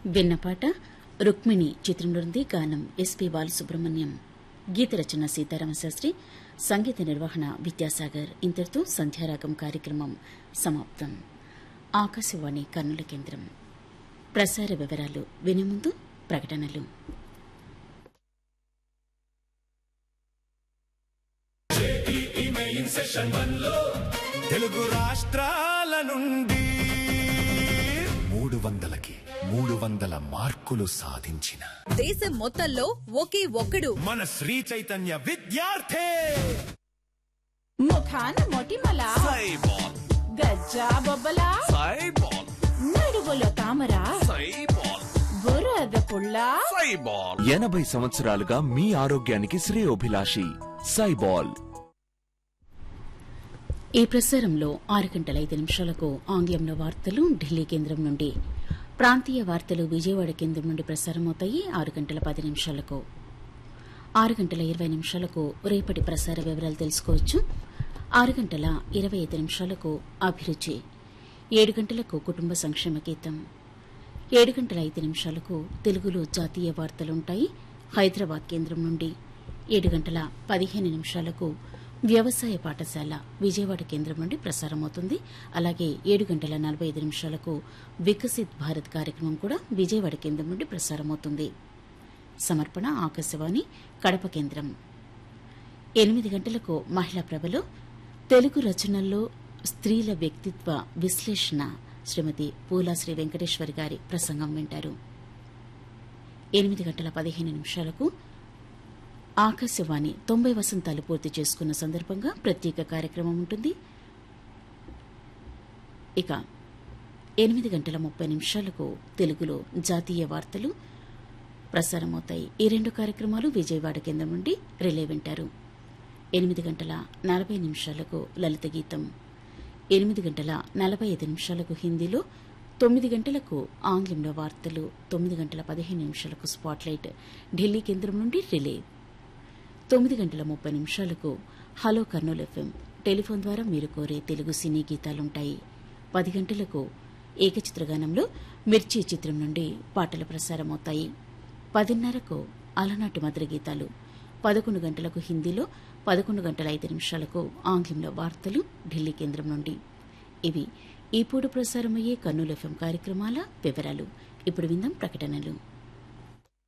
విన్నపాట రుక్మిణి చిత్రం నుండి గానం ఎస్పి బాలసుబ్రహ్మణ్యం గీత రచన సీతారామశాస్త్రి సంగీత నిర్వహణ విద్యాసాగర్ ఇంతటితో సంధ్యారాగం కార్యక్రమం సమాప్తం ఆకాశవాణి కర్నూల కేంద్రం ప్రసార వివరాలు వినే ముందు ప్రకటనలు తెలుగు రాష్ట్రాల నుండి మూడు వందలకి మూడు వందల మార్కులు సాధించిన దేశం మొత్తంలో ఒకే ఒక్కడు మన శ్రీ చైతన్య విద్యార్థి ముఖాన మొటిమల గజ్జా బొబ్బల నడుగులో తామర బురద పుల్ల ఎనభై సంవత్సరాలుగా మీ ఆరోగ్యానికి శ్రేయోభిలాషి సైబాల్ ఈ ప్రసారంలో ఆరు గంటల ఐదు నిమిషాలకు ఆంగ్లంలో వార్తలు ఢిల్లీ కేంద్రం నుండి ప్రాంతీయ వార్తలు విజయవాడ కేంద్రం నుండి ప్రసారమవుతాయి ఆరు గంటల పది నిమిషాలకు ఆరు గంటల ఇరవై నిమిషాలకు రేపటి ప్రసార వివరాలు తెలుసుకోవచ్చు ఆరు గంటల ఇరవై ఐదు నిమిషాలకు అభిరుచి ఏడు గంటలకు కుటుంబ సంక్షేమ గీతం ఏడు గంటల ఐదు నిమిషాలకు తెలుగులో జాతీయ వార్తలుంటాయి హైదరాబాద్ కేంద్రం నుండి ఏడు గంటల పదిహేను నిమిషాలకు వ్యవసాయ పాఠశాల విజయవాడ కేంద్రం నుండి ప్రసారమవుతుంది అలాగే ఏడు గంటల నలభై ఐదు నిమిషాలకు వికసిత్ భారత్ కార్యక్రమం కూడా విజయవాడ కేంద్రం నుండి ప్రసారమవుతుంది సమర్పణ ఆకాశవాణి కడప కేంద్రం ఎనిమిది గంటలకు మహిళా ప్రభలో తెలుగు రచనల్లో స్త్రీల వ్యక్తిత్వ విశ్లేషణ శ్రీమతి పూలా శ్రీ వెంకటేశ్వరి గారి ప్రసంగం వింటారు ఎనిమిది గంటల పదిహేను నిమిషాలకు ఆకాశవాణి తొంభై వసంతాలు పూర్తి చేసుకున్న సందర్భంగా ప్రత్యేక కార్యక్రమం ఉంటుంది ఇక ఎనిమిది గంటల ముప్పై నిమిషాలకు తెలుగులో జాతీయ వార్తలు ప్రసారమవుతాయి ఈ రెండు కార్యక్రమాలు విజయవాడ కేంద్రం నుండి రిలే వింటారు ఎనిమిది గంటల నలభై నిమిషాలకు లలిత గీతం ఎనిమిది గంటల నలభై ఐదు నిమిషాలకు హిందీలో తొమ్మిది గంటలకు ఆంగ్లంలో వార్తలు తొమ్మిది గంటల పదిహేను నిమిషాలకు స్పాట్లైట్ ఢిల్లీ కేంద్రం నుండి రిలే తొమ్మిది గంటల ముప్పై నిమిషాలకు హలో కర్నూలు ఎఫ్ఎం టెలిఫోన్ ద్వారా మీరు కోరే తెలుగు సినీ గీతాలుంటాయి పది గంటలకు ఏకచిత్రగానంలో మిర్చి చిత్రం నుండి పాటలు ప్రసారమవుతాయి పదిన్నరకు అలనాటి మధుర గీతాలు పదకొండు గంటలకు హిందీలో పదకొండు గంటల ఐదు నిమిషాలకు ఆంగ్లంలో వార్తలు ఢిల్లీ కేంద్రం నుండి ఇవి ఈ పూట ప్రసారమయ్యే కర్నూలు ఎఫ్ఎం కార్యక్రమాల వివరాలు ఇప్పుడు విందాం ప్రకటనలు